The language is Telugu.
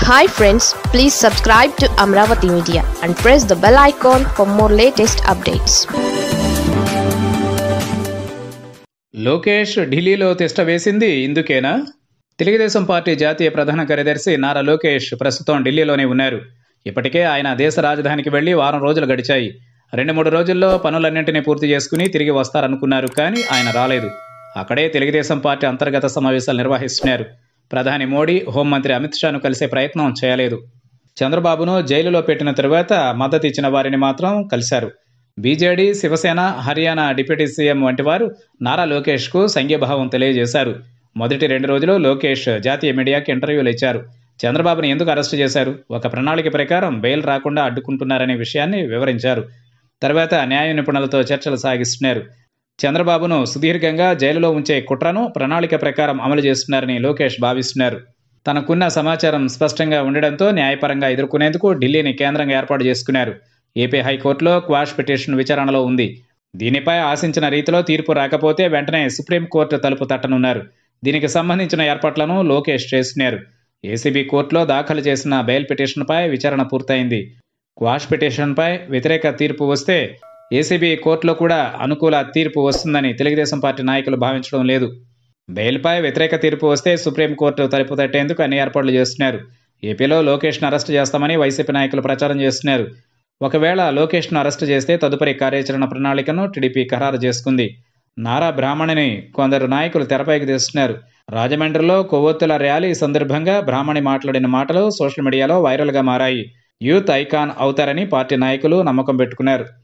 hi friends please subscribe to Amaravati media and press the bell icon for more latest updates Lokesh ఢిల్లీలో తిష్ట వేసింది ఇందుకేనా తెలుగుదేశం పార్టీ జాతీయ ప్రధాన కార్యదర్శి నారా లోకేష్ ప్రస్తుతం ఢిల్లీలోనే ఉన్నారు ఇప్పటికే ఆయన దేశ రాజధానికి వెళ్లి వారం రోజులు గడిచాయి రెండు మూడు రోజుల్లో పనులన్నింటినీ పూర్తి చేసుకుని తిరిగి వస్తారనుకున్నారు కానీ ఆయన రాలేదు అక్కడే తెలుగుదేశం పార్టీ అంతర్గత సమావేశాలు నిర్వహిస్తున్నారు ప్రధాని మోడీ హోంమంత్రి అమిత్ షాను కలిసే ప్రయత్నం చేయలేదు చంద్రబాబును జైలులో పెట్టిన తరువాత మద్దతు ఇచ్చిన వారిని మాత్రం కలిశారు BJD Shiv Sena Haryana deputy CM వంటి వారు నారా లోకేష్కు సంఘీభావం తెలియజేశారు మొదటి రెండు రోజులు లోకేష్ జాతీయ మీడియాకి ఇంటర్వ్యూలు ఇచ్చారు చంద్రబాబును ఎందుకు అరెస్టు చేశారు ఒక ప్రణాళిక ప్రకారం బెయిల్ రాకుండా అడ్డుకుంటున్నారనే విషయాన్ని వివరించారు తర్వాత న్యాయ నిపుణులతో చర్చలు సాగిస్తున్నారు చంద్రబాబును సుదీర్ఘంగా జైలులో ఉంచే కుట్రను ప్రణాళిక ప్రకారం అమలు చేస్తున్నారని లోకేష్ భావిస్తున్నారు తనకున్న సమాచారం స్పష్టంగా ఉండడంతో న్యాయపరంగా ఎదుర్కొనేందుకు ఢిల్లీని కేంద్రంగా ఏర్పాటు చేసుకున్నారు ఏపీ హైకోర్టులో క్వాష్ పిటిషన్ విచారణలో ఉంది దీనిపై ఆశించిన రీతిలో తీర్పు రాకపోతే వెంటనే సుప్రీంకోర్టు తలుపు తట్టనున్నారు దీనికి సంబంధించిన ఏర్పాట్లను లోకేష్ చేస్తున్నారు ఏసీబీ కోర్టులో దాఖలు చేసిన బెయిల్ పిటిషన్పై విచారణ పూర్తయింది క్వాష్ పిటిషన్పై వ్యతిరేక తీర్పు వస్తే ఏసీబీ కోర్టులో కూడా అనుకూల తీర్పు వస్తుందని తెలుగుదేశం పార్టీ నాయకులు భావించడం లేదు బెయిల్పై వ్యతిరేక తీర్పు వస్తే సుప్రీంకోర్టు తలుపు తట్టేందుకు అన్ని ఏర్పాట్లు చేస్తున్నారు ఏపీలో లోకేష్ను అరెస్టు చేస్తామని వైసీపీ నాయకులు ప్రచారం చేస్తున్నారు ఒకవేళ లోకేష్ను అరెస్టు చేస్తే తదుపరి కార్యాచరణ ప్రణాళికను టీడీపీ ఖరారు చేసుకుంది నారా బ్రాహ్మణిని కొందరు నాయకులు తెరపైకి తెస్తున్నారు రాజమండ్రిలో కొవ్వొత్తుల ర్యాలీ సందర్భంగా బ్రాహ్మణి మాట్లాడిన మాటలు సోషల్ మీడియాలో వైరల్గా మారాయి యూత్ ఐకాన్ అవుతారని పార్టీ నాయకులు నమ్మకం పెట్టుకున్నారు